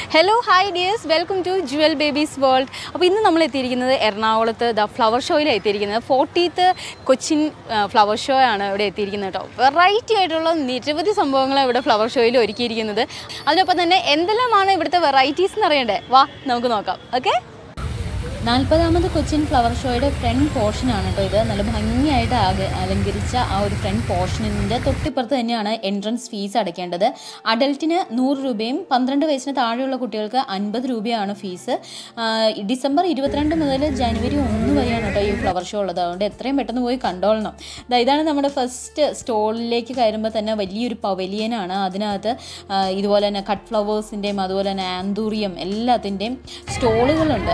hello hi dears welcome to jewel babies world അപ്പോൾ ഇന്ന് നമ്മൾ എത്തിയിരിക്കുന്നത് എറണാകുളത്ത് ദ ഫ്ലവർ ഷോയിലാണ് എത്തിയിരിക്കുന്നത് ഫോർട്ടീത്ത് കൊച്ചിൻ ഫ്ലവർ ഷോ ആണ് ഇവിടെ എത്തിയിരിക്കുന്നത് കേട്ടോ വെറൈറ്റി ആയിട്ടുള്ള നിരവധി സംഭവങ്ങളാണ് ഇവിടെ ഫ്ലവർ ഷോയിൽ ഒരുക്കിയിരിക്കുന്നത് അതിനൊപ്പം തന്നെ എന്തെല്ലാമാണ് ഇവിടുത്തെ വെറൈറ്റീസ് എന്ന് അറിയണ്ടേ വാ നമുക്ക് നോക്കാം ഓക്കെ നാൽപ്പതാമത് കൊച്ചിൻ ഫ്ലവർ ഷോയുടെ ഫ്രണ്ട് പോർഷനാണ് കേട്ടോ ഇത് നല്ല ഭംഗിയായിട്ട് ആക- അലങ്കരിച്ച ആ ഒരു ഫ്രണ്ട് പോർഷനിൻ്റെ തൊട്ടിപ്പുറത്ത് തന്നെയാണ് എൻട്രൻസ് ഫീസ് അടയ്ക്കേണ്ടത് അഡൽറ്റിന് നൂറ് രൂപയും പന്ത്രണ്ട് വയസ്സിന് താഴെയുള്ള കുട്ടികൾക്ക് അൻപത് രൂപയാണ് ഫീസ് ആ, ഡിസംബർ ഇരുപത്തിരണ്ട് മുതൽ ജനുവരി ഒന്ന് വരെയാണ് കേട്ടോ ഈ ഫ്ലവർ ഷോ ഉള്ളത് അതുകൊണ്ട് എത്രയും പെട്ടെന്ന് പോയി കണ്ടോളണം ദാ ഇതാണ് നമ്മുടെ ഫസ്റ്റ് സ്റ്റോളിലേക്ക് കയറുമ്പോൾ തന്നെ വലിയൊരു പവലിയനാണ് അതിനകത്ത് ആ, ഇതുപോലെ തന്നെ കട്ട് ഫ്ലവേഴ്സിൻ്റെയും അതുപോലെ തന്നെ ആന്തൂറിയം എല്ലാത്തിൻ്റെയും സ്റ്റോളുകളുണ്ട്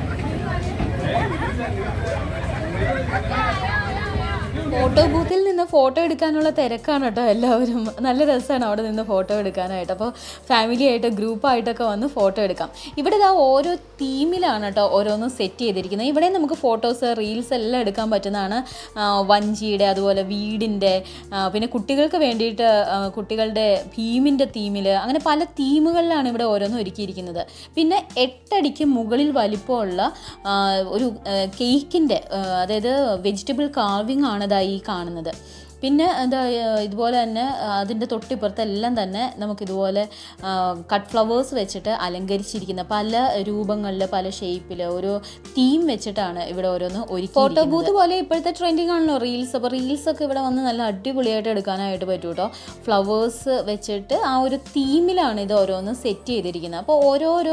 ഫോട്ടോ ബൂത്തിൽ നിന്ന് ഫോട്ടോ എടുക്കാനുള്ള തിരക്കാണ് കേട്ടോ എല്ലാവരും നല്ല രസമാണ് അവിടെ നിന്ന് ഫോട്ടോ എടുക്കാനായിട്ട് അപ്പോൾ ഫാമിലി ആയിട്ട് ഗ്രൂപ്പായിട്ടൊക്കെ വന്ന് ഫോട്ടോ എടുക്കാം ഇവിടെ ഇതാ ഓരോ തീമിലാണ് കേട്ടോ ഓരോന്നും സെറ്റ് ചെയ്തിരിക്കുന്നത് ഇവിടെ നമുക്ക് ഫോട്ടോസ് റീൽസ് എല്ലാം എടുക്കാൻ പറ്റുന്നതാണ് ആ, വഞ്ചിയുടെ അതുപോലെ വീടിൻ്റെ ആ, പിന്നെ കുട്ടികൾക്ക് വേണ്ടിയിട്ട് ആ, കുട്ടികളുടെ ഭീമിൻ്റെ തീമിൽ അങ്ങനെ പല തീമുകളിലാണ് ഇവിടെ ഓരോന്നും ഒരുക്കിയിരിക്കുന്നത് പിന്നെ എട്ടടിക്ക് മുകളിൽ വലിപ്പമുള്ള ആ, ഒരു കേക്കിൻ്റെ അതായത് വെജിറ്റബിൾ കാർവിംഗ് ആണ് ഇതാ ഈ കാണുന്നത് പിന്നെ എന്താ ഏഹ്, ഇതുപോലെ തന്നെ ആ, അതിൻ്റെ തൊട്ടിപ്പുറത്തെല്ലാം തന്നെ നമുക്കിതുപോലെ കട്ട് ഫ്ലവേഴ്സ് വെച്ചിട്ട് അലങ്കരിച്ചിരിക്കുന്ന പല രൂപങ്ങളിൽ പല ഷേപ്പിൽ ഒരു തീം വെച്ചിട്ടാണ് ഇവിടെ ഓരോന്ന് ഒരുക്കി ഫോട്ടോ ബൂത്ത് പോലെ ഇപ്പോഴത്തെ ട്രെൻഡിങ് ആണല്ലോ റീൽസ് അപ്പോൾ റീൽസ് ഒക്കെ ഇവിടെ വന്ന് നല്ല അടിപൊളിയായിട്ട് എടുക്കാനായിട്ട് പറ്റും കേട്ടോ ഫ്ലവേഴ്സ് വെച്ചിട്ട് ആ ഒരു തീമിലാണ് ഇത് ഓരോന്ന് സെറ്റ് ചെയ്തിരിക്കുന്നത് അപ്പോൾ ഓരോരോ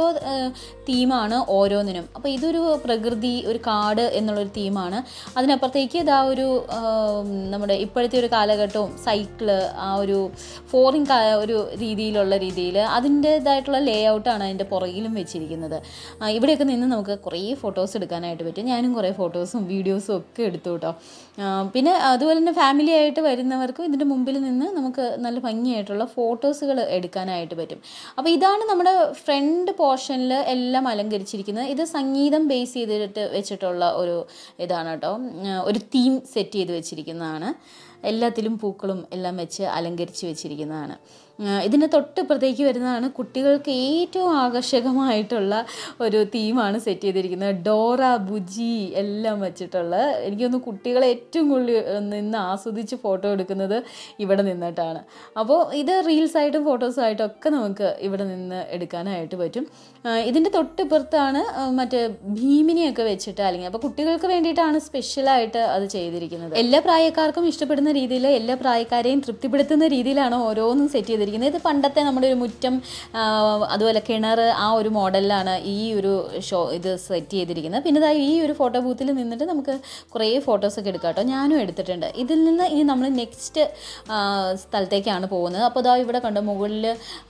തീമാണ് ഓരോന്നിനും അപ്പോൾ ഇതൊരു പ്രകൃതി ഒരു കാട് എന്നുള്ളൊരു തീമാണ് അതിനപ്പുറത്തേക്ക് ഇതാ ഒരു ആ, നമ്മുടെ ഇപ്പോഴത്തെ ഒരു കാലഘട്ടവും സൈക്കിള് ആ ഒരു ഫോറിൻ ഒരു രീതിയിലുള്ള രീതിയിൽ അതിൻ്റേതായിട്ടുള്ള ലേ ഔട്ടാണ് അതിൻ്റെ പുറകിലും വെച്ചിരിക്കുന്നത് ആ, ഇവിടെയൊക്കെ നിന്ന് നമുക്ക് കുറേ ഫോട്ടോസ് എടുക്കാനായിട്ട് പറ്റും ഞാനും കുറേ ഫോട്ടോസും വീഡിയോസും ഒക്കെ എടുത്തു കേട്ടോ ആ, പിന്നെ അതുപോലെ തന്നെ ഫാമിലി ആയിട്ട് വരുന്നവർക്കും ഇതിൻ്റെ മുമ്പിൽ നിന്ന് നമുക്ക് നല്ല ഭംഗിയായിട്ടുള്ള ഫോട്ടോസുകൾ എടുക്കാനായിട്ട് പറ്റും അപ്പോൾ ഇതാണ് നമ്മുടെ ഫ്രണ്ട് പോർഷനിൽ എല്ലാം അലങ്കരിച്ചിരിക്കുന്നത് ഇത് സംഗീതം ബേസ് ചെയ്തിട്ട് വെച്ചിട്ടുള്ള ഒരു ഇതാണ് കേട്ടോ ഉം, ഒരു തീം സെറ്റ് ചെയ്ത് വെച്ചിരിക്കുന്നതാണ് എല്ലാത്തിലും പൂക്കളും എല്ലാം വെച്ച് അലങ്കരിച്ച് വെച്ചിരിക്കുന്നതാണ് ആ, ഇതിന് തൊട്ടിപ്പുറത്തേക്ക് വരുന്നതാണ് കുട്ടികൾക്ക് ഏറ്റവും ആകർഷകമായിട്ടുള്ള ഒരു തീമാണ് സെറ്റ് ചെയ്തിരിക്കുന്നത് ഡോറ ബുജി എല്ലാം വെച്ചിട്ടുള്ള എനിക്ക് തോന്നുന്നു കുട്ടികൾ ഏറ്റവും കൂടുതൽ നിന്ന് ആസ്വദിച്ച് ഫോട്ടോ എടുക്കുന്നത് ഇവിടെ നിന്നിട്ടാണ് അപ്പോൾ ഇത് റീൽസായിട്ടും ഫോട്ടോസായിട്ടും ഒക്കെ നമുക്ക് ഇവിടെ നിന്ന് എടുക്കാനായിട്ട് പറ്റും ആ, ഇതിൻ്റെ തൊട്ടിപ്പുറത്താണ് ആ, മറ്റേ ഭീമിനെയൊക്കെ വെച്ചിട്ട് അല്ലെങ്കിൽ അപ്പോൾ കുട്ടികൾക്ക് വേണ്ടിയിട്ടാണ് സ്പെഷ്യലായിട്ട് അത് ചെയ്തിരിക്കുന്നത് എല്ലാ പ്രായക്കാർക്കും ഇഷ്ടപ്പെടുന്ന രീതിയിൽ എല്ലാ പ്രായക്കാരെയും തൃപ്തിപ്പെടുത്തുന്ന രീതിയിലാണ് ഓരോന്നും സെറ്റ് ചെയ്തിരിക്കുന്നത് ഇത് പണ്ടത്തെ നമ്മുടെ ഒരു മുറ്റം ആ, അതുപോലെ കിണർ ആ ഒരു മോഡലിലാണ് ഈ ഒരു ഷോ ഇത് സെറ്റ് ചെയ്തിരിക്കുന്നത് പിന്നെ ഇതാ ഈ ഒരു ഫോട്ടോ ബൂത്തിൽ നിന്നിട്ട് നമുക്ക് കുറേ ഫോട്ടോസൊക്കെ എടുക്കാം കേട്ടോ ഞാനും എടുത്തിട്ടുണ്ട് ഇതിൽ നിന്ന് ഇനി നമ്മൾ നെക്സ്റ്റ് സ്ഥലത്തേക്കാണ് പോകുന്നത് അപ്പോൾ ഇതാ ഇവിടെ കണ്ടോ മുകളിൽ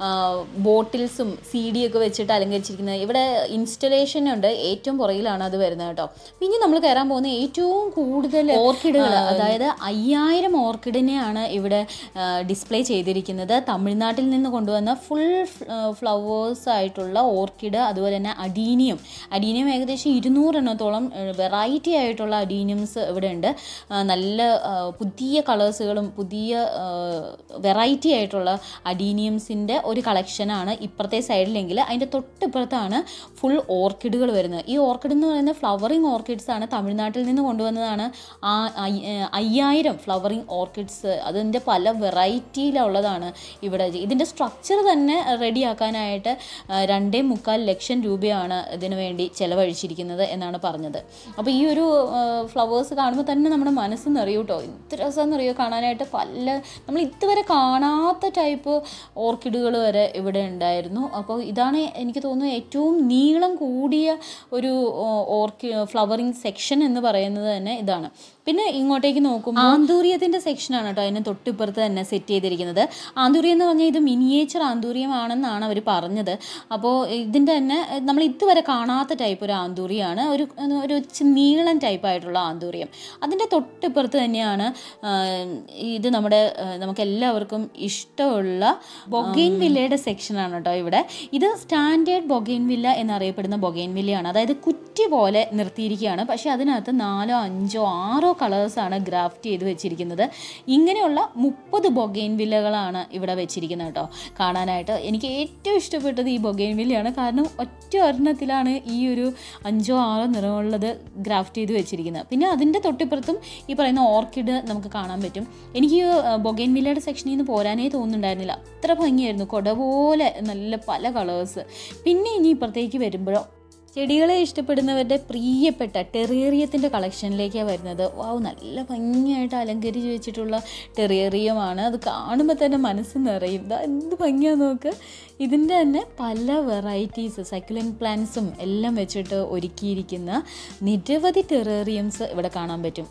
ബോട്ടിൽസും സി ഡി ഒക്കെ വെച്ചിട്ട് അലങ്കരിച്ചിരിക്കുന്നത് ഇവിടെ ഇൻസ്റ്റലേഷൻ ഉണ്ട് ഏറ്റവും പുറകിലാണ് അത് വരുന്നത് കേട്ടോ പിന്നെ നമ്മൾ കയറാൻ പോകുന്ന ഏറ്റവും കൂടുതൽ ഓർക്കിഡുകൾ അതായത് അയ്യായിരം ഓർക്കിഡിനെയാണ് ഇവിടെ ഡിസ്പ്ലേ ചെയ്തിരിക്കുന്നത് തമിഴ്നാട്ടിൽ നിന്ന് കൊണ്ടുവന്ന ഫുൾ ഫ്ലവേഴ്സ് ആയിട്ടുള്ള ഓർക്കിഡ് അതുപോലെ തന്നെ അഡീനിയം അഡീനിയം ഏകദേശം ഇരുന്നൂറെണ്ണത്തോളം വെറൈറ്റി ആയിട്ടുള്ള അഡീനിയംസ് ഇവിടെ ഉണ്ട് ആ, നല്ല ആ, പുതിയ കളേഴ്സുകളും പുതിയ വെറൈറ്റി ആയിട്ടുള്ള അഡീനിയംസിൻ്റെ ഒരു കളക്ഷനാണ് ഇപ്പുറത്തെ സൈഡിലെങ്കിൽ അതിൻ്റെ തൊട്ടിപ്പുറത്താണ് ഫുൾ ഓർക്കിഡുകൾ വരുന്നത് ഈ ഓർക്കിഡ് എന്ന് പറയുന്നത് ഫ്ലവറിങ് ഓർക്കിഡ്സ് ആണ് തമിഴ്നാട്ടിൽ നിന്ന് കൊണ്ടുവന്നതാണ് ആ അയ്- ഏഹ് അയ്യായിരം ഫ്ലവറിങ് ഓർക്കിഡ്സ് അതിൻ്റെ പല വെറൈറ്റിയിലുള്ളതാണ് ഇവിടെ ഇതിൻ്റെ സ്ട്രക്ചർ തന്നെ റെഡിയാക്കാനായിട്ട് രണ്ടേ മുക്കാൽ ലക്ഷം രൂപയാണ് ഇതിനു വേണ്ടി ചിലവഴിച്ചിരിക്കുന്നത് എന്നാണ് പറഞ്ഞത് അപ്പോൾ ഈ ഒരു ഫ്ലവേഴ്സ് കാണുമ്പോൾ തന്നെ നമ്മുടെ മനസ്സ് നിറയും കേട്ടോ എന്ത് രസമെന്നറിയോ കാണാനായിട്ട് പല നമ്മൾ ഇതുവരെ കാണാത്ത ടൈപ്പ് ഓർക്കിഡുകൾ വരെ ഇവിടെ ഉണ്ടായിരുന്നു അപ്പോൾ ഇതാണ് എനിക്ക് തോന്നുന്നു ഏറ്റവും നീളം കൂടിയ ഒരു ഓർക്കി ഫ്ലവറിങ് സെക്ഷൻ എന്ന് പറയുന്നത് തന്നെ ഇതാണ് പിന്നെ ഇങ്ങോട്ടേക്ക് നോക്കുമ്പോൾ ആന്തൂര്യത്തിൻ്റെ സെക്ഷനാണ് കേട്ടോ അതിന് തൊട്ടിപ്പുറത്ത് തന്നെ സെറ്റ് ചെയ്തിരിക്കുന്നത് ആന്തൂര്യം എന്ന് പറഞ്ഞാൽ ഇത് മിനിയേച്ചർ ആന്തൂര്യമാണെന്നാണ് അവർ പറഞ്ഞത് അപ്പോൾ ഇതിൻ്റെ തന്നെ നമ്മൾ ഇതുവരെ കാണാത്ത ടൈപ്പ് ഒരു ആന്തൂര്യമാണ് ഒരു ഒരു ചി- നീളൻ ടൈപ്പ് ആയിട്ടുള്ള ആന്തൂര്യം അതിൻ്റെ തൊട്ടിപ്പുറത്ത് തന്നെയാണ് ആ, ഇത് നമ്മുടെ ആ, നമുക്ക് എല്ലാവർക്കും ഇഷ്ടമുള്ള ബൊഗെയിൻ വില്ലയുടെ സെക്ഷനാണ് കേട്ടോ ഇവിടെ ഇത് സ്റ്റാൻഡേർഡ് ബൊഗെയിൻ വില്ല എന്നറിയപ്പെടുന്ന ബൊഗെയിൻ വില്ലയാണ് അതായത് കുറ്റി പോലെ നിർത്തിയിരിക്കുകയാണ് പക്ഷേ അതിനകത്ത് നാലോ അഞ്ചോ ആറോ കളേഴ്സാണ് ഗ്രാഫ്റ്റ് ചെയ്ത് വെച്ചിരിക്കുന്നത് ഇങ്ങനെയുള്ള മുപ്പത് ബൊഗെയിൻ വില്ലകളാണ് ഇവിടെ വെച്ചിരിക്കുന്നത് കേട്ടോ കാണാനായിട്ട് എനിക്ക് ഏറ്റവും ഇഷ്ടപ്പെട്ടത് ഈ ബൊഗെയിൻ വില്ലയാണ് കാരണം ഒറ്റ ഒരെണ്ണത്തിലാണ് ഈ ഒരു അഞ്ചോ ആറോ നിറമുള്ളത് ഗ്രാഫ്റ്റ് ചെയ്ത് വെച്ചിരിക്കുന്നത് പിന്നെ അതിൻ്റെ തൊട്ടിപ്പുറത്തും ഈ പറയുന്ന ഓർക്കിഡ് നമുക്ക് കാണാൻ പറ്റും എനിക്ക് ബൊഗെയിൻ വില്ലയുടെ സെക്ഷനിൽ നിന്ന് പോരാനേ തോന്നുന്നുണ്ടായിരുന്നില്ല അത്ര ഭംഗിയായിരുന്നു കൊട പോലെ നല്ല പല കളേഴ്സ് പിന്നെ ഇനി ഇപ്പുറത്തേക്ക് വരുമ്പോഴോ ചെടികളെ ഇഷ്ടപ്പെടുന്നവരുടെ പ്രിയപ്പെട്ട ടെറേറിയത്തിൻ്റെ കളക്ഷനിലേക്കാണ് വരുന്നത് വാവ് നല്ല ഭംഗിയായിട്ട് അലങ്കരിച്ച് വെച്ചിട്ടുള്ള ടെറേറിയമാണ് അത് കാണുമ്പോൾ തന്നെ മനസ്സ് നിറയും ഇതാ എന്ത് ഭംഗിയാന്ന് നോക്ക് ഇതിൻ്റെ തന്നെ പല വെറൈറ്റീസ് സൈക്കുലൻ പ്ലാന്റ്സും എല്ലാം വെച്ചിട്ട് ഒരുക്കിയിരിക്കുന്ന നിരവധി ടെറേറിയംസ് ഇവിടെ കാണാൻ പറ്റും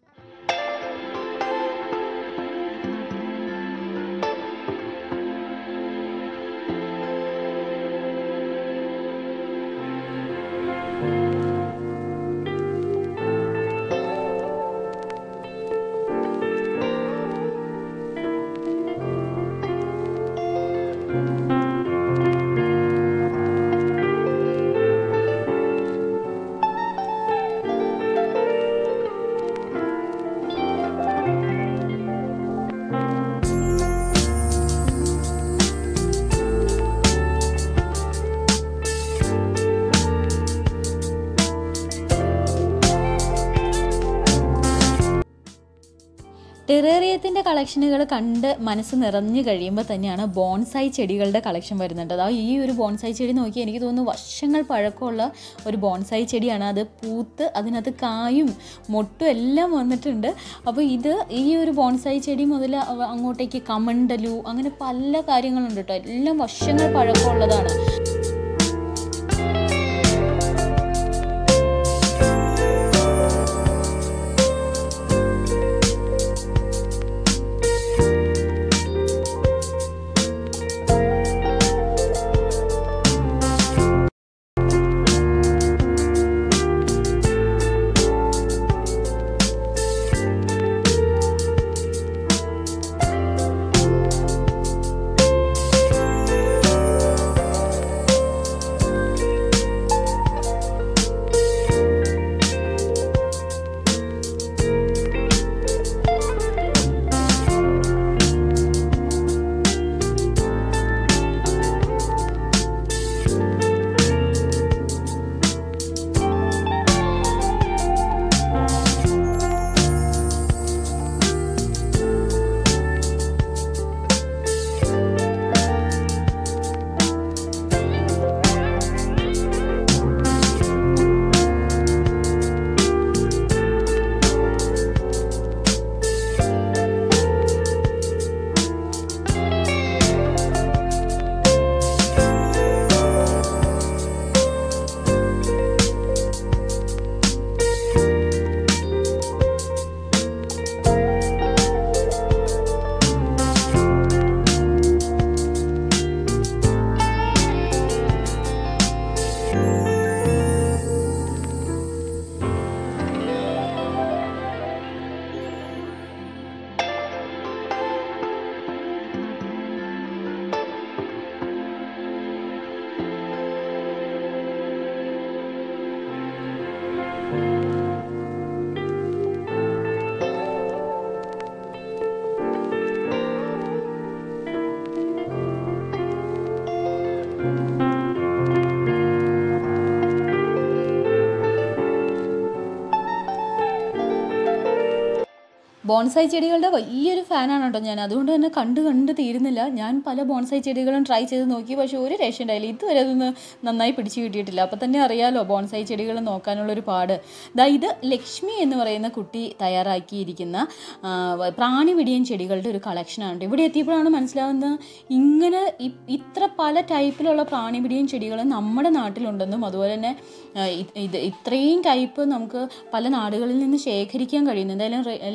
ടെറേറിയത്തിൻ്റെ കളക്ഷനുകൾ കണ്ട് മനസ്സ് നിറഞ്ഞു കഴിയുമ്പോൾ തന്നെയാണ് ബോൺസായി ചെടികളുടെ കളക്ഷൻ വരുന്നുണ്ട് അതാ ഈ ഒരു ബോൺസായി ചെടി നോക്കി എനിക്ക് തോന്നുന്നു വർഷങ്ങൾ പഴക്കമുള്ള ഒരു ബോൺസായി ചെടിയാണ് അത് പൂത്ത് അതിനകത്ത് കായും മൊട്ടും എല്ലാം വന്നിട്ടുണ്ട് അപ്പോൾ ഇത് ഈ ഒരു ബോൺസായി ചെടി മുതൽ അവ- അങ്ങോട്ടേക്ക് കമണ്ടലു അങ്ങനെ പല കാര്യങ്ങളുണ്ട് കേട്ടോ എല്ലാം വർഷങ്ങൾ പഴക്കമുള്ളതാണ് ബോൺസായി ചെടികളുടെ വലിയൊരു ഫാനാണ് കേട്ടോ ഞാൻ അതുകൊണ്ട് തന്നെ കണ്ട് കണ്ട് തീരുന്നില്ല ഞാൻ പല ബോൺസായി ചെടികളും ട്രൈ ചെയ്ത് നോക്കി പക്ഷേ ഒരു രക്ഷ ഉണ്ടായില്ല ഇതുവരെ അതൊന്ന് നന്നായി പിടിച്ചു കിട്ടിയിട്ടില്ല അപ്പോൾ തന്നെ അറിയാലോ ബോൺസായി ചെടികൾ നോക്കാനുള്ളൊരു പാട് ദാ ഇത് ലക്ഷ്മി എന്ന് പറയുന്ന കുട്ടി തയ്യാറാക്കിയിരിക്കുന്ന ആ, പ്രാണി വിടിയൻ ചെടികളുടെ ഒരു കളക്ഷനാണ് ഇവിടെ എത്തിയപ്പോഴാണ് മനസ്സിലാവുന്നത് ഇങ്ങനെ ഇ- ഇത്ര പല ടൈപ്പിലുള്ള പ്രാണി വിടിയൻ ചെടികൾ നമ്മുടെ നാട്ടിലുണ്ടെന്നും അതുപോലെ തന്നെ ആ, ഇ- ഇത് ഇത്രയും ടൈപ്പ് നമുക്ക് പല നാടുകളിൽ നിന്ന് ശേഖരിക്കാൻ കഴിയുന്നു എന്തായാലും റെ- ലക്ഷ്മി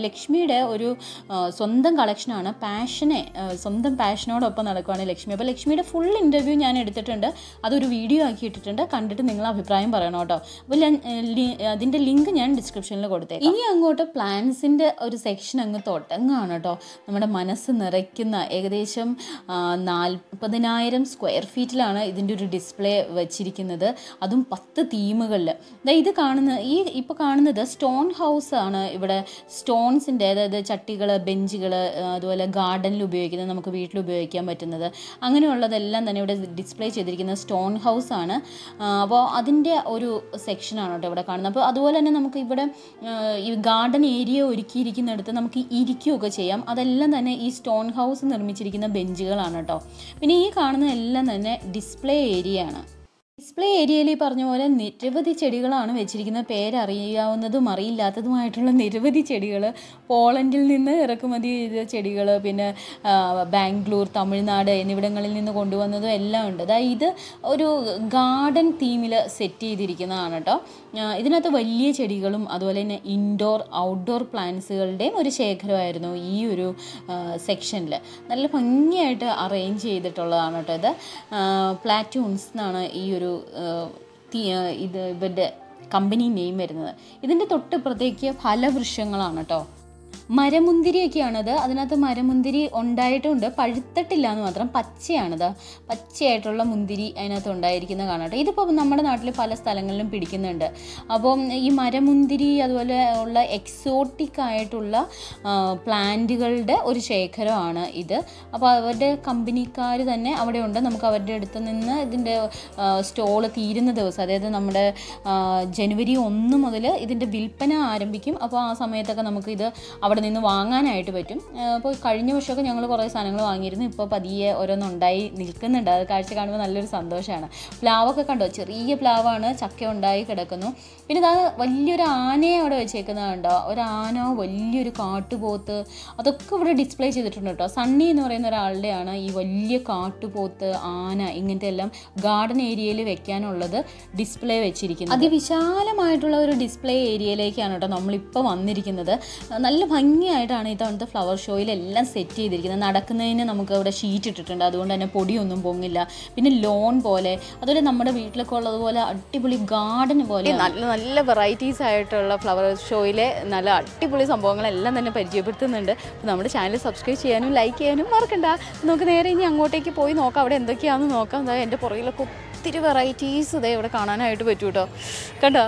ലക്ഷ്മിയുടെ ഒരു ആ, സ്വന്തം കളക്ഷനാണ് പാഷനെ ആ, സ്വന്തം പാഷനോടൊപ്പം നടക്കുവാണ് ലക്ഷ്മി അപ്പോൾ ലക്ഷ്മിയുടെ ഫുൾ ഇൻ്റർവ്യൂ ഞാൻ എടുത്തിട്ടുണ്ട് അതൊരു വീഡിയോ ആക്കി ഇട്ടിട്ടുണ്ട് കണ്ടിട്ട് നിങ്ങൾ അഭിപ്രായം പറയണം കേട്ടോ അപ്പോൾ ഞാൻ ഏ, ലി- അതിൻ്റെ ലിങ്ക് ഞാൻ ഡിസ്ക്രിപ്ഷനിൽ കൊടുത്തേക്കാം ഇനി അങ്ങോട്ട് പ്ലാൻസിൻ്റെ ഒരു സെക്ഷൻ അങ്ങ് തുടങ്ങുകയാണ് കേട്ടോ നമ്മുടെ മനസ്സ് നിറയ്ക്കുന്ന ഏകദേശം ആ, നാൽപ്പതിനായിരം സ്ക്വയർ ഫീറ്റിലാണ് ഇതിൻ്റെ ഒരു ഡിസ്പ്ലേ വെച്ചിരിക്കുന്നത് അതും പത്ത് തീമുകളിൽ ഇത് കാണുന്ന ഈ ഇപ്പോൾ കാണുന്നത് സ്റ്റോൺ ഹൗസ് ആണ് ഇവിടെ സ്റ്റോൺസിൻ്റെ അതായത് ചട്ടികൾ ബെഞ്ചുകൾ അതുപോലെ ഗാർഡനിൽ ഉപയോഗിക്കുന്നത് നമുക്ക് വീട്ടിൽ ഉപയോഗിക്കാൻ പറ്റുന്നത് അങ്ങനെയുള്ളതെല്ലാം തന്നെ ഇവിടെ ഡിസ്പ്ലേ ചെയ്തിരിക്കുന്ന സ്റ്റോൺ ഹൗസ് ആണ് അപ്പോൾ അതിൻ്റെ ഒരു സെക്ഷനാണ് കേട്ടോ ഇവിടെ കാണുന്നത് അപ്പോൾ അതുപോലെ തന്നെ നമുക്ക് ഇവിടെ ആ, ഈ ഗാർഡൻ ഏരിയ ഒരുക്കിയിരിക്കുന്നിടത്ത് നമുക്ക് ഇരിക്കുകയൊക്കെ ചെയ്യാം അതെല്ലാം തന്നെ ഈ സ്റ്റോൺ ഹൗസ് നിർമ്മിച്ചിരിക്കുന്ന ബെഞ്ചുകളാണ് കേട്ടോ പിന്നെ ഈ കാണുന്നതെല്ലാം തന്നെ ഡിസ്പ്ലേ ഏരിയ ആണ് ഡിസ്പ്ലേ ഏരിയയിൽ ഈ പറഞ്ഞ പോലെ നിരവധി ചെടികളാണ് വെച്ചിരിക്കുന്നത് പേരറിയാവുന്നതും അറിയില്ലാത്തതുമായിട്ടുള്ള നിരവധി ചെടികൾ പോളണ്ടിൽ നിന്ന് ഇറക്കുമതി ചെയ്ത ചെടികൾ പിന്നെ ആ, ബാംഗ്ലൂർ തമിഴ്നാട് എന്നിവിടങ്ങളിൽ നിന്ന് കൊണ്ടുവന്നതും എല്ലാം ഉണ്ട് അതായത് ഇത് ഒരു ഗാർഡൻ തീമിൽ സെറ്റ് ചെയ്തിരിക്കുന്നതാണ് കേട്ടോ ആ, ഇതിനകത്ത് വലിയ ചെടികളും അതുപോലെ തന്നെ ഇൻഡോർ ഔട്ട്ഡോർ പ്ലാന്റ്സുകളുടെയും ഒരു ശേഖരമായിരുന്നു ഈ ഒരു സെക്ഷനിൽ നല്ല ഭംഗിയായിട്ട് അറേഞ്ച് ചെയ്തിട്ടുള്ളതാണ് കേട്ടോ ഇത് പ്ലാറ്റൂൺസ് എന്നാണ് ഈ ഒരു ആ, തി- ആ, ഇത് ഇവരുടെ കമ്പനി നെയിം വരുന്നത് ഇതിൻ്റെ തൊട്ടിപ്പുറത്തേക്ക് ഫലവൃക്ഷങ്ങളാണ് കേട്ടോ മരമുന്തിരിയൊക്കെയാണത് അതിനകത്ത് മരമുന്തിരി ഉണ്ടായിട്ടുണ്ട് പഴുത്തിട്ടില്ല എന്ന് മാത്രം പച്ചയാണിത് പച്ചയായിട്ടുള്ള മുന്തിരി അതിനകത്ത് ഉണ്ടായിരിക്കുന്ന കാണട്ടെ ഇതിപ്പോൾ നമ്മുടെ നാട്ടിൽ പല സ്ഥലങ്ങളിലും പിടിക്കുന്നുണ്ട് അപ്പം ഈ മരമുന്തിരി അതുപോലെ ഉള്ള എക്സോട്ടിക് ആയിട്ടുള്ള പ്ലാന്റുകളുടെ ഒരു ശേഖരമാണ് ഇത് അപ്പോൾ അവരുടെ കമ്പനിക്കാർ തന്നെ അവിടെ ഉണ്ട് നമുക്ക് അവരുടെ അടുത്ത് നിന്ന് ഇതിൻ്റെ സ്റ്റോള് തീരുന്ന ദിവസം അതായത് നമ്മുടെ ആ, ജനുവരി ഒന്ന് മുതൽ ഇതിൻ്റെ വിൽപ്പന ആരംഭിക്കും അപ്പോൾ ആ സമയത്തൊക്കെ നമുക്ക് ഇത് അവിടെ നിന്ന് വാങ്ങാനായിട്ട് പറ്റും ആ, അപ്പോൾ കഴിഞ്ഞ വർഷമൊക്കെ ഞങ്ങൾ കുറേ സാധനങ്ങൾ വാങ്ങിയിരുന്നു ഇപ്പോൾ പതിയെ ഓരോന്നുണ്ടായി നിൽക്കുന്നുണ്ട് അത് കാഴ്ച കാണുമ്പോൾ നല്ലൊരു സന്തോഷമാണ് പ്ലാവൊക്കെ കണ്ടോ ചെറിയ പ്ലാവാണ് ചക്ക ഉണ്ടായി കിടക്കുന്നു പിന്നെ ഇതാ വലിയൊരു ആനയെ അവിടെ വെച്ചേക്കുന്നത് കണ്ടോ ഒരു ആന വലിയൊരു കാട്ടുപോത്ത് അതൊക്കെ ഇവിടെ ഡിസ്പ്ലേ ചെയ്തിട്ടുണ്ട് കേട്ടോ സണ്ണി എന്ന് പറയുന്ന ഒരാളുടെയാണ് ഈ വലിയ കാട്ടുപോത്ത് ആന ഇങ്ങനത്തെ എല്ലാം ഗാർഡൻ ഏരിയയിൽ വെക്കാനുള്ളത് ഡിസ്പ്ലേ വെച്ചിരിക്കുന്നത് അതിവിശാലമായിട്ടുള്ള ഒരു ഡിസ്പ്ലേ ഏരിയയിലേക്കാണ് കേട്ടോ നമ്മളിപ്പോൾ വന്നിരിക്കുന്നത് നല്ല ഭംഗിയായിട്ടാണ് ഇത്തവണത്തെ ഫ്ലവർ ഷോയിൽ എല്ലാം സെറ്റ് ചെയ്തിരിക്കുന്നത് നടക്കുന്നതിന് നമുക്ക് ഇവിടെ ഷീറ്റ് ഇട്ടിട്ടുണ്ട് അതുകൊണ്ട് തന്നെ പൊടിയൊന്നും പൊങ്ങില്ല പിന്നെ ലോൺ പോലെ അതുപോലെ നമ്മുടെ വീട്ടിലൊക്കെ ഉള്ളതുപോലെ അടിപൊളി ഗാർഡൻ പോലെ നല്ല നല്ല വെറൈറ്റീസ് ആയിട്ടുള്ള ഫ്ലവർ ഷോയിലെ നല്ല അടിപൊളി സംഭവങ്ങളെല്ലാം തന്നെ പരിചയപ്പെടുത്തുന്നുണ്ട് അപ്പോൾ നമ്മുടെ ചാനൽ സബ്സ്ക്രൈബ് ചെയ്യാനും ലൈക്ക് ചെയ്യാനും മറക്കണ്ട നമുക്ക് നേരെ ഇനി അങ്ങോട്ടേക്ക് പോയി നോക്കാം അവിടെ എന്തൊക്കെയാണെന്ന് നോക്കാം എന്താ എൻ്റെ പുറകിലൊക്കെ ഒത്തിരി വെറൈറ്റീസ് ഇതേ ഇവിടെ കാണാനായിട്ട് പറ്റൂ കേട്ടോ കണ്ടോ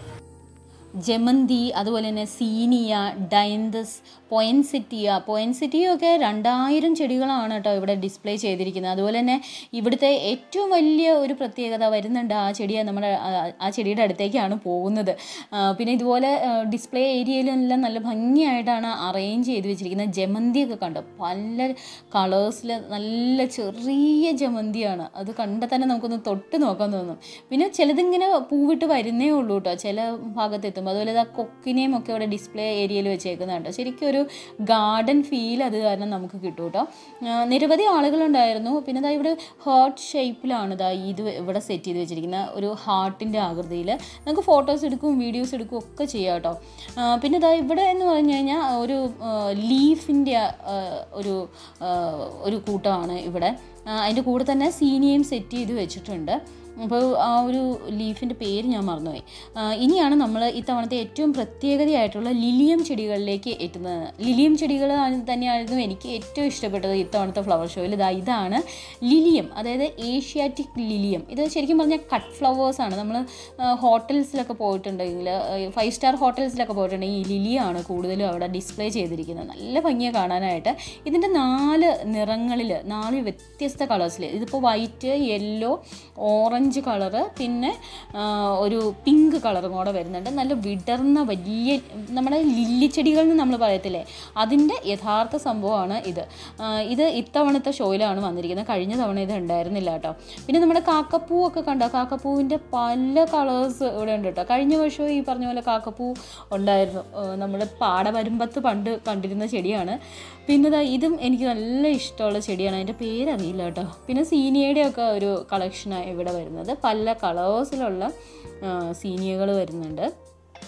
ജമന്തി അതുപോലെ തന്നെ സീനിയ ഡൈന്തസ് പൊയൻസിറ്റിയ പൊയൻസിറ്റിയൊക്കെ രണ്ടായിരം ചെടികളാണ് കേട്ടോ ഇവിടെ ഡിസ്പ്ലേ ചെയ്തിരിക്കുന്നത് അതുപോലെ തന്നെ ഇവിടുത്തെ ഏറ്റവും വലിയ ഒരു പ്രത്യേകത വരുന്നുണ്ട് ആ ചെടിയെ നമ്മുടെ ആ- ആ ചെടിയുടെ അടുത്തേക്കാണ് പോകുന്നത് ആ, പിന്നെ ഇതുപോലെ ഡിസ്പ്ലേ ഏരിയയിലെല്ലാം നല്ല ഭംഗിയായിട്ടാണ് അറേഞ്ച് ചെയ്ത് വെച്ചിരിക്കുന്നത് ജമന്തിയൊക്കെ കണ്ടോ പല കളേഴ്സിൽ നല്ല ചെറിയ ജമന്തിയാണ് അത് കണ്ടാൽ തന്നെ നമുക്കൊന്ന് തൊട്ട് നോക്കാൻ തോന്നും പിന്നെ ചിലതിങ്ങനെ പൂവിട്ട് വരുന്നേ ഉള്ളൂ കേട്ടോ ചില ഭാഗത്ത് എത്തുമ്പോൾ അതുപോലെ ഇതാ കൊക്കിനെയും ഒക്കെ ഇവിടെ ഡിസ്പ്ലേ ഏരിയയിൽ വെച്ചേക്കുന്നുണ്ട് ശരിക്കും ഒരു ഗാർഡൻ ഫീൽ അത് കാരണം നമുക്ക് കിട്ടും കേട്ടോ ആ, നിരവധി ആളുകളുണ്ടായിരുന്നു പിന്നെ ഇതാ ഇവിടെ ഹാർട്ട് ഷേപ്പിലാണ് ഇതാ ഇത് ഇവിടെ സെറ്റ് ചെയ്ത് വെച്ചിരിക്കുന്ന ഒരു ഹാർട്ടിൻ്റെ ആകൃതിയിൽ നമുക്ക് ഫോട്ടോസ് എടുക്കും വീഡിയോസ് എടുക്കും ഒക്കെ ചെയ്യാം കേട്ടോ ആ, പിന്നെ ഇതാ ഇവിടെ എന്ന് പറഞ്ഞു കഴിഞ്ഞാൽ ഒരു ലീഫിൻ്റെ ഒരു ആ, ഒരു കൂട്ടമാണ് ഇവിടെ ആ, അതിൻ്റെ കൂടെ തന്നെ സീനിയയും സെറ്റ് ചെയ്ത് വെച്ചിട്ടുണ്ട് അപ്പോൾ ആ ഒരു ലീഫിൻ്റെ പേര് ഞാൻ മറന്നുപോയി ആ, ഇനിയാണ് നമ്മൾ ഇത്തവണത്തെ ഏറ്റവും പ്രത്യേകതയായിട്ടുള്ള ലിലിയം ചെടികളിലേക്ക് എത്തുന്നത് ലിലിയം ചെടികൾ ആണ്- തന്നെയായിരുന്നു എനിക്ക് ഏറ്റവും ഇഷ്ടപ്പെട്ടത് ഇത്തവണത്തെ ഫ്ലവർ ഷോയിൽ ഇതാ ഇതാണ് ലിലിയം അതായത് ഏഷ്യാറ്റിക് ലിലിയം ഇത് ശരിക്കും പറഞ്ഞാൽ കട്ട് ഫ്ലവേഴ്സ് ആണ് നമ്മൾ ഹോട്ടൽസിലൊക്കെ പോയിട്ടുണ്ടെങ്കിൽ ഫൈവ് സ്റ്റാർ ഹോട്ടൽസിലൊക്കെ പോയിട്ടുണ്ടെങ്കിൽ ഈ ലിലിയാണ് കൂടുതലും അവിടെ ഡിസ്പ്ലേ ചെയ്തിരിക്കുന്നത് നല്ല ഭംഗിയെ കാണാനായിട്ട് ഇതിൻ്റെ നാല് നിറങ്ങളിൽ നാല് വ്യത്യസ്ത കളേഴ്സിൽ ഇതിപ്പോൾ വൈറ്റ് യെല്ലോ ഓറഞ്ച് കളറ് പിന്നെ ആ, ഒരു പിങ്ക് കളറും കൂടെ വരുന്നുണ്ട് നല്ല വിടർന്ന വലിയ നമ്മുടെ ലില്ലി ചെടികൾ എന്ന് നമ്മൾ പറയത്തില്ലേ അതിൻ്റെ യഥാർത്ഥ സംഭവമാണ് ഇത് ആ, ഇത് ഇത്തവണത്തെ ഷോയിലാണ് വന്നിരിക്കുന്നത് കഴിഞ്ഞ തവണ ഇത് ഉണ്ടായിരുന്നില്ല കേട്ടോ പിന്നെ നമ്മുടെ കാക്കപ്പൂ ഒക്കെ കണ്ടോ കാക്കപ്പൂവിൻ്റെ പല കളേഴ്സ് ഇവിടെ ഉണ്ട് കേട്ടോ കഴിഞ്ഞ വർഷവും ഈ പറഞ്ഞ പോലെ കാക്കപ്പൂ ഉണ്ടായിരുന്നു നമ്മൾ പാടവരുമ്പത്ത് പണ്ട് കണ്ടിരുന്ന ചെടിയാണ് പിന്നെ ദാ ഇതും എനിക്ക് നല്ല ഇഷ്ടമുള്ള ചെടിയാണ് അതിൻ്റെ പേരറിയില്ല കേട്ടോ പിന്നെ സീനിയയുടെ ഒക്കെ ഒരു കളക്ഷനാണ് ഇവിടെ വരുന്നത് പല കളേഴ്സിലുള്ള സീനിയകൾ വരുന്നുണ്ട്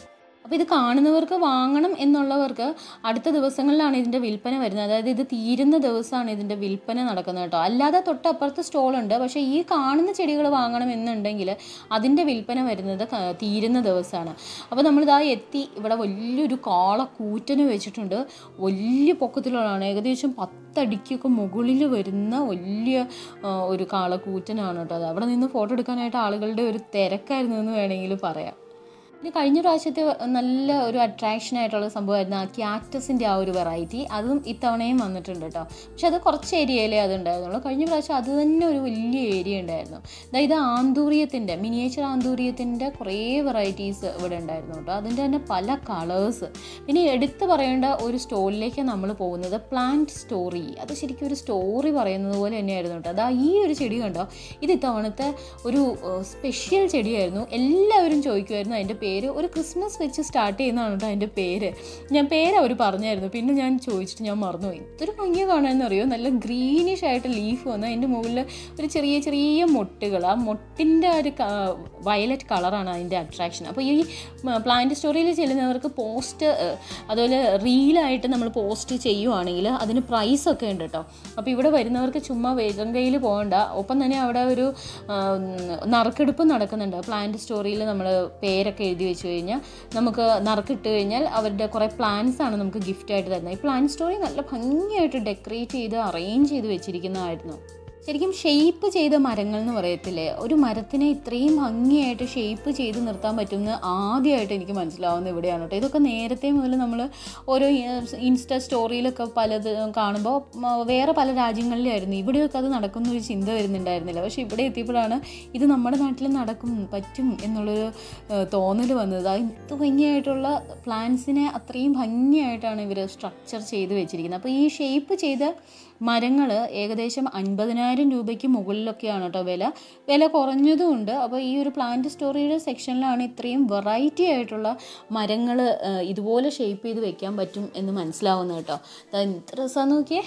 അപ്പോൾ ഇത് കാണുന്നവർക്ക് വാങ്ങണം എന്നുള്ളവർക്ക് അടുത്ത ദിവസങ്ങളിലാണ് ഇതിൻ്റെ വിൽപ്പന വരുന്നത് അതായത് ഇത് തീരുന്ന ദിവസമാണ് ഇതിൻ്റെ വിൽപ്പന നടക്കുന്നത് കേട്ടോ അല്ലാതെ തൊട്ടപ്പുറത്ത് സ്റ്റോളുണ്ട് പക്ഷേ ഈ കാണുന്ന ചെടികൾ വാങ്ങണം എന്നുണ്ടെങ്കിൽ അതിൻ്റെ വിൽപ്പന വരുന്നത് ക- തീരുന്ന ദിവസമാണ് അപ്പോൾ നമ്മളിതാ എത്തി ഇവിടെ വലിയൊരു കാള കൂറ്റന് വെച്ചിട്ടുണ്ട് വലിയ പൊക്കത്തിലുള്ളതാണ് ഏകദേശം പത്തടിക്കൊക്കെ മുകളിൽ വരുന്ന വലിയ ആ, ഒരു കാളക്കൂറ്റനാണ് കേട്ടോ അത് അവിടെ നിന്ന് ഫോട്ടോ എടുക്കാനായിട്ട് ആളുകളുടെ ഒരു തിരക്കായിരുന്നു എന്ന് വേണമെങ്കിൽ പറയാം പിന്നെ കഴിഞ്ഞ പ്രാവശ്യത്തെ നല്ല ഒരു അട്രാക്ഷൻ ആയിട്ടുള്ള സംഭവമായിരുന്നു ആ ക്യാക്ടസിൻ്റെ ആ ഒരു വെറൈറ്റി അതും ഇത്തവണയും വന്നിട്ടുണ്ട് കേട്ടോ പക്ഷെ അത് കുറച്ച് ഏരിയയിലേ അത് ഉണ്ടായിരുന്നുള്ളൂ കഴിഞ്ഞ പ്രാവശ്യം അത് തന്നെ ഒരു വലിയ ഏരിയ ഉണ്ടായിരുന്നു ദാ ഇത് ആന്തൂറിയത്തിൻ്റെ മിനിയേച്ചർ ആന്തൂറിയത്തിൻ്റെ കുറേ വെറൈറ്റീസ് ഇവിടെ ഉണ്ടായിരുന്നു കേട്ടോ അതിൻ്റെ തന്നെ പല കളേഴ്സ് പിന്നെ എടുത്തു പറയേണ്ട ഒരു സ്റ്റോറിലേക്ക് നമ്മൾ പോകുന്നത് പ്ലാന്റ് സ്റ്റോറി അത് ശരിക്കും ഒരു സ്റ്റോറി പറയുന്നത് പോലെ തന്നെയായിരുന്നു കേട്ടോ അതാ ഈ ഒരു ചെടി കണ്ടോ ഇത് ഇത്തവണത്തെ ഒരു സ്പെഷ്യൽ ചെടിയായിരുന്നു എല്ലാവരും ചോദിക്കുമായിരുന്നു അതിൻ്റെ പേര് ഒരു ക്രിസ്മസ് വെച്ച് സ്റ്റാർട്ട് ചെയ്യുന്നതാണ് കേട്ടോ അതിൻ്റെ പേര് ഞാൻ പേര് അവർ പറഞ്ഞായിരുന്നു പിന്നെ ഞാൻ ചോദിച്ചിട്ട് ഞാൻ മറന്നുപോയി ഇതൊരു ഭംഗിയ കാണാമെന്ന് അറിയോ നല്ല ഗ്രീനിഷ് ആയിട്ട് ലീഫ് വന്ന് അതിൻ്റെ മുകളിൽ ഒരു ചെറിയ ചെറിയ മൊട്ടുകൾ ആ മൊട്ടിൻ്റെ ഒരു വയലറ്റ് കളറാണ് അതിൻ്റെ അട്രാക്ഷൻ അപ്പോൾ ഈ പ്ലാന്റ് സ്റ്റോറിയിൽ ചെല്ലുന്നവർക്ക് പോസ്റ്റ് അതുപോലെ റീലായിട്ട് നമ്മൾ പോസ്റ്റ് ചെയ്യുവാണെങ്കിൽ അതിന് പ്രൈസ് ഒക്കെ ഉണ്ട് കേട്ടോ അപ്പോൾ ഇവിടെ വരുന്നവർക്ക് ചുമ്മാ വേഗം കയ്യിൽ പോകണ്ട ഒപ്പം തന്നെ അവിടെ ഒരു ആ, നറുക്കെടുപ്പ് നടക്കുന്നുണ്ട് പ്ലാന്റ് സ്റ്റോറിയിൽ നമ്മൾ പേരൊക്കെ എഴുതി വെച്ച് കഴിഞ്ഞാൽ നമുക്ക് നറുക്കിട്ട് കഴിഞ്ഞാൽ അവരുടെ കുറേ പ്ലാന്റ്സ് ആണ് നമുക്ക് ഗിഫ്റ്റ് ആയിട്ട് തരുന്നത് ഈ പ്ലാന്റ് സ്റ്റോറി നല്ല ഭംഗിയായിട്ട് ഡെക്കറേറ്റ് ചെയ്ത് അറേഞ്ച് ചെയ്ത് വെച്ചിരിക്കുന്നതായിരുന്നു ശരിക്കും ഷെയ്പ്പ് ചെയ്ത മരങ്ങൾ എന്ന് പറയത്തില്ലേ ഒരു മരത്തിനെ ഇത്രയും ഭംഗിയായിട്ട് ഷെയ്പ്പ് ചെയ്ത് നിർത്താൻ പറ്റുമെന്ന് ആദ്യമായിട്ട് എനിക്ക് മനസ്സിലാവുന്നത് ഇവിടെയാണ് കേട്ടോ ഇതൊക്കെ നേരത്തെ മുതൽ നമ്മൾ ഓരോ ഇൻസ്റ്റ സ്റ്റോറിയിലൊക്കെ പലത് കാണുമ്പോൾ മ, വേറെ പല രാജ്യങ്ങളിലായിരുന്നു ഇവിടെയൊക്കെ അത് നടക്കുന്ന ഒരു ചിന്ത വരുന്നുണ്ടായിരുന്നില്ല പക്ഷേ ഇവിടെ എത്തിയപ്പോഴാണ് ഇത് നമ്മുടെ നാട്ടിൽ നടക്കും പറ്റും എന്നുള്ളൊരു തോന്നൽ വന്നത് അത് ഇത് ഭംഗിയായിട്ടുള്ള പ്ലാന്റ്സിനെ അത്രയും ഭംഗിയായിട്ടാണ് ഇവർ സ്ട്രക്ചർ ചെയ്ത് വെച്ചിരിക്കുന്നത് അപ്പോൾ ഈ ഷേപ്പ് ചെയ്ത മരങ്ങൾ ഏകദേശം അൻപതിനായിരം രൂപയ്ക്ക് മുകളിലൊക്കെയാണ് കേട്ടോ വില വില കുറഞ്ഞതുമുണ്ട് അപ്പോൾ ഈ ഒരു പ്ലാന്റ് സ്റ്റോറിയുടെ സെക്ഷനിലാണ് ഇത്രയും വെറൈറ്റി ആയിട്ടുള്ള മരങ്ങൾ ഇതുപോലെ ഷേപ്പ് ചെയ്ത് വെക്കാൻ പറ്റും എന്ന് മനസ്സിലാവുന്നത് കേട്ടോ ദാ എന്ത് രസമാണെന്ന് നോക്കിയേ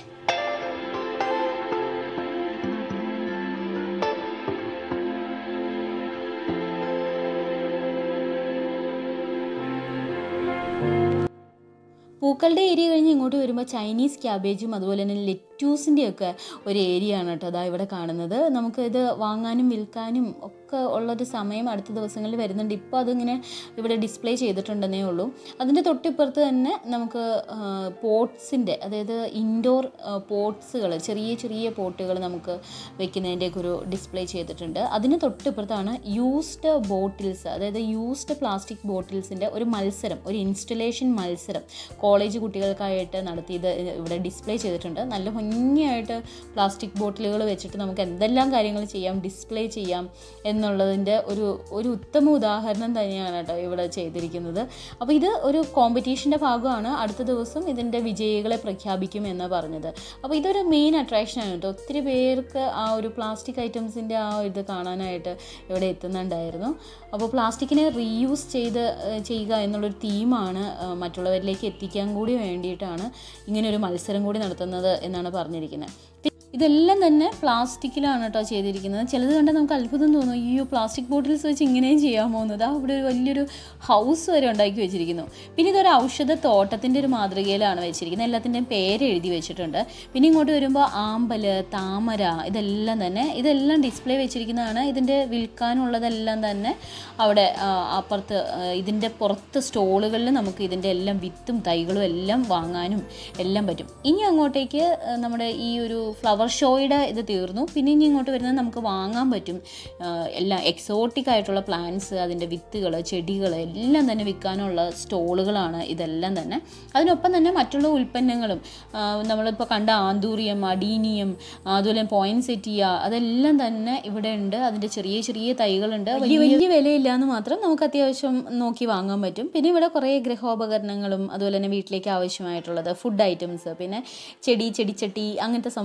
പൂക്കളുടെ ഏരിയ കഴിഞ്ഞ് ഇങ്ങോട്ട് വരുമ്പോൾ ചൈനീസ് ക്യാബേജും അതുപോലെ തന്നെ ലെറ്റ്യൂസിൻ്റെ ഒക്കെ ഒരു ഏരിയ ആണ് കേട്ടോ അതാ ഇവിടെ കാണുന്നത് നമുക്ക് ഇത് വാങ്ങാനും വിൽക്കാനും ഒക്കെ ഉള്ളൊരു സമയം അടുത്ത ദിവസങ്ങളിൽ വരുന്നുണ്ട് ഇപ്പോൾ അതിങ്ങനെ ഇവിടെ ഡിസ്പ്ലേ ചെയ്തിട്ടുണ്ടെന്നേ ഉള്ളൂ അതിൻ്റെ തൊട്ടിപ്പുറത്ത് തന്നെ നമുക്ക് പോട്ട്സിൻ്റെ അതായത് ഇൻഡോർ പോട്ട്സുകൾ ചെറിയ ചെറിയ പോട്ടുകൾ നമുക്ക് വെക്കുന്നതിൻ്റെയൊക്കെ ഒരു ഡിസ്പ്ലേ ചെയ്തിട്ടുണ്ട് അതിന് തൊട്ടിപ്പുറത്താണ് യൂസ്ഡ് ബോട്ടിൽസ് അതായത് യൂസ്ഡ് പ്ലാസ്റ്റിക് ബോട്ടിൽസിൻ്റെ ഒരു മത്സരം ഒരു ഇൻസ്റ്റലേഷൻ മത്സരം കോളേജ് കുട്ടികൾക്കായിട്ട് നടത്തിയത് ഇവിടെ ഡിസ്പ്ലേ ചെയ്തിട്ടുണ്ട് നല്ല ഭംഗിയായിട്ട് പ്ലാസ്റ്റിക് ബോട്ടിലുകൾ വെച്ചിട്ട് നമുക്ക് എന്തെല്ലാം കാര്യങ്ങൾ ചെയ്യാം ഡിസ്പ്ലേ ചെയ്യാം എന്നുള്ളതിൻ്റെ ഒരു ഒരു ഉത്തമ ഉദാഹരണം തന്നെയാണ് കേട്ടോ ഇവിടെ ചെയ്തിരിക്കുന്നത് അപ്പോൾ ഇത് ഒരു കോമ്പറ്റീഷൻ്റെ ഭാഗമാണ് അടുത്ത ദിവസം ഇതിൻ്റെ വിജയികളെ പ്രഖ്യാപിക്കും എന്ന് പറഞ്ഞത് അപ്പോൾ ഇതൊരു മെയിൻ അട്രാക്ഷനാണ് കേട്ടോ ഒത്തിരി പേർക്ക് ആ ഒരു പ്ലാസ്റ്റിക് ഐറ്റംസിൻ്റെ ആ ഇത് കാണാനായിട്ട് ഇവിടെ എത്തുന്നുണ്ടായിരുന്നു അപ്പോൾ പ്ലാസ്റ്റിക്കിനെ റീയൂസ് ചെയ്ത് ഏഹ്, ചെയ്യുക എന്നുള്ളൊരു തീമാണ് ഏഹ്, മറ്റുള്ളവരിലേക്ക് എത്തിക്കാൻ കൂടി വേണ്ടിയിട്ടാണ് ഇങ്ങനെ ഒരു മത്സരം കൂടി നടത്തുന്നത് എന്നാണ് പറഞ്ഞിരിക്കുന്നത് ഇതെല്ലാം തന്നെ പ്ലാസ്റ്റിക്കിലാണ് കേട്ടോ ചെയ്തിരിക്കുന്നത് ചിലത് കണ്ടാൽ നമുക്ക് അത്ഭുതം തോന്നും അയ്യോ പ്ലാസ്റ്റിക് ബോട്ടിൽസ് വെച്ച് ഇങ്ങനെയും ചെയ്യാമോ എന്നത് അവിടെ ഒരു വലിയൊരു ഹൗസ് വരെ ഉണ്ടാക്കി വെച്ചിരിക്കുന്നു പിന്നെ ഇതൊരു ഔഷധ തോട്ടത്തിൻ്റെ ഒരു മാതൃകയിലാണ് വെച്ചിരിക്കുന്നത് എല്ലാത്തിൻ്റെയും പേര് എഴുതി വെച്ചിട്ടുണ്ട് പിന്നെ ഇങ്ങോട്ട് വരുമ്പോൾ ആമ്പൽ താമര ഇതെല്ലാം തന്നെ ഇതെല്ലാം ഡിസ്പ്ലേ വെച്ചിരിക്കുന്നതാണ് ഇതിൻ്റെ വിൽക്കാനുള്ളതെല്ലാം തന്നെ അവിടെ ആ, അപ്പുറത്ത് ആ, ഇതിൻ്റെ പുറത്ത് സ്റ്റോളുകളിൽ നമുക്ക് ഇതിൻ്റെ എല്ലാം വിത്തും തൈകളും എല്ലാം വാങ്ങാനും എല്ലാം പറ്റും ഇനി അങ്ങോട്ടേക്ക് ആ, നമ്മുടെ ഈ ഒരു ഫ്ലവർ ഷോയുടെ ഇത് തീർന്നു പിന്നെ ഇനി ഇങ്ങോട്ട് വരുന്നത് നമുക്ക് വാങ്ങാൻ പറ്റും ആ, എല്ലാം എക്സോട്ടിക് ആയിട്ടുള്ള പ്ലാന്റ്സ് അതിൻ്റെ വിത്തുകൾ ചെടികൾ എല്ലാം തന്നെ വിൽക്കാനുള്ള സ്റ്റോളുകളാണ് ഇതെല്ലാം തന്നെ അതിനൊപ്പം തന്നെ മറ്റുള്ള ഉൽപ്പന്നങ്ങളും ആ, നമ്മളിപ്പോൾ കണ്ട ആന്തൂറിയം അഡീനിയം അതുപോലെ പോയിൻസെറ്റിയ അതെല്ലാം തന്നെ ഇവിടെ ഉണ്ട് അതിൻ്റെ ചെറിയ ചെറിയ തൈകളുണ്ട് വലിയ വലിയ വിലയില്ല എന്ന് മാത്രം നമുക്ക് അത്യാവശ്യം നോക്കി വാങ്ങാൻ പറ്റും പിന്നെ ഇവിടെ കുറേ ഗൃഹോപകരണങ്ങളും അതുപോലെ തന്നെ വീട്ടിലേക്ക് ആവശ്യമായിട്ടുള്ളത് ഫുഡ് ഐറ്റംസ് പിന്നെ ചെടി ചെടിച്ചട്ടി അങ്ങനത്തെ സംഭവങ്ങളെല്ലാം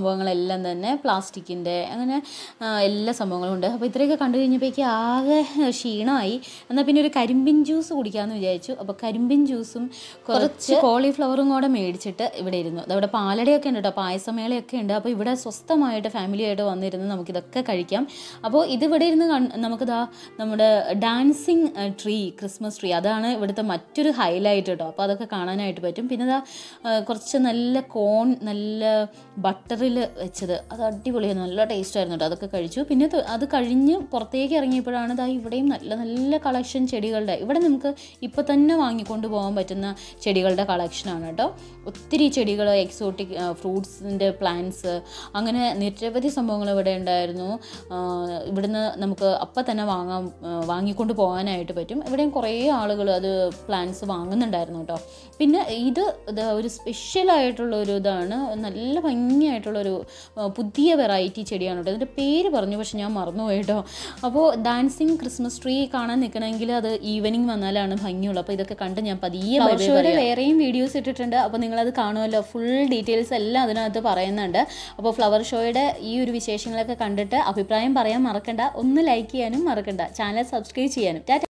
എല്ലാം തന്നെ പ്ലാസ്റ്റിക്കിൻ്റെ അങ്ങനെ ആ, എല്ലാ സംഭവങ്ങളും ഉണ്ട് അപ്പോൾ ഇത്രയൊക്കെ കണ്ടു കഴിഞ്ഞപ്പോഴേക്ക് ആകെ ക്ഷീണമായി എന്നാൽ പിന്നെ ഒരു കരിമ്പിൻ ജ്യൂസ് കുടിക്കാമെന്ന് വിചാരിച്ചു അപ്പോൾ കരിമ്പിൻ ജ്യൂസും കുറച്ച് കോളിഫ്ലവറും കൂടെ മേടിച്ചിട്ട് ഇവിടെ ഇരുന്നു അതവിടെ പാലടയൊക്കെ ഉണ്ട് കേട്ടോ പായസമേളയൊക്കെ ഉണ്ട് അപ്പോൾ ഇവിടെ സ്വസ്ഥമായിട്ട് ഫാമിലിയായിട്ട് വന്നിരുന്ന് നമുക്കിതൊക്കെ കഴിക്കാം അപ്പോൾ ഇതിവിടെ ഇരുന്ന് കൺ- നമുക്കിതാ നമ്മുടെ ഡാൻസിങ് ട്രീ ക്രിസ്മസ് ട്രീ അതാണ് ഇവിടുത്തെ മറ്റൊരു ഹൈലൈറ്റ് കേട്ടോ അപ്പോൾ അതൊക്കെ കാണാനായിട്ട് പറ്റും പിന്നെ ഇതാ ആ, കുറച്ച് നല്ല കോൺ നല്ല ബട്ടറിൽ വെച്ചത് അത് അടിപൊളിയായിരുന്നു നല്ല ടേസ്റ്റ് ആയിരുന്നു കേട്ടോ അതൊക്കെ കഴിച്ചു പിന്നെ ത് അത് കഴിഞ്ഞ് പുറത്തേക്ക് ഇറങ്ങിയപ്പോഴാണ് ഇതാ ഇവിടെയും നല്ല നല്ല കളക്ഷൻ ചെടികളുടെ ഇവിടെ നമുക്ക് ഇപ്പോൾ തന്നെ വാങ്ങിക്കൊണ്ട് പോകാൻ പറ്റുന്ന ചെടികളുടെ കളക്ഷനാണ് കേട്ടോ ഒത്തിരി ചെടികൾ എക്സോട്ടിക് ഫ്രൂട്ട്സിൻ്റെ പ്ലാന്റ്സ് അങ്ങനെ നിരവധി സംഭവങ്ങൾ ഇവിടെ ഉണ്ടായിരുന്നു ആ, ഇവിടുന്ന് നമുക്ക് അപ്പം തന്നെ വാങ്ങാൻ ആ, വാങ്ങിക്കൊണ്ട് പോകാനായിട്ട് പറ്റും ഇവിടെയും കുറേ ആളുകൾ അത് പ്ലാന്റ്സ് വാങ്ങുന്നുണ്ടായിരുന്നു കേട്ടോ പിന്നെ ഇത് ഇത് ഒരു സ്പെഷ്യൽ ആയിട്ടുള്ള ഒരു ഇതാണ് നല്ല ഭംഗിയായിട്ടുള്ളൊരു ആ, പുതിയ വെറൈറ്റി ചെടിയാണ് കേട്ടോ ഇതിൻ്റെ പേര് പറഞ്ഞു പക്ഷെ ഞാൻ മറന്നുപോയി കേട്ടോ അപ്പോൾ ഡാൻസിങ് ക്രിസ്മസ് ട്രീ കാണാൻ നിൽക്കണമെങ്കിൽ അത് ഈവനിങ് വന്നാലാണ് ഭംഗിയുള്ളൂ അപ്പോൾ ഇതൊക്കെ കണ്ട് ഞാൻ പതിയെ ഷോയുടെ വേറെയും വീഡിയോസ് ഇട്ടിട്ടുണ്ട് അപ്പോൾ നിങ്ങളത് കാണുമല്ലോ ഫുൾ ഡീറ്റെയിൽസ് എല്ലാം അതിനകത്ത് പറയുന്നുണ്ട് അപ്പോൾ ഫ്ലവർ ഷോയുടെ ഈ ഒരു വിശേഷങ്ങളൊക്കെ കണ്ടിട്ട് അഭിപ്രായം പറയാൻ മറക്കണ്ട ഒന്ന് ലൈക്ക് ചെയ്യാനും മറക്കണ്ട ചാനൽ സബ്സ്ക്രൈബ് ചെയ്യാനും ടാറ്റ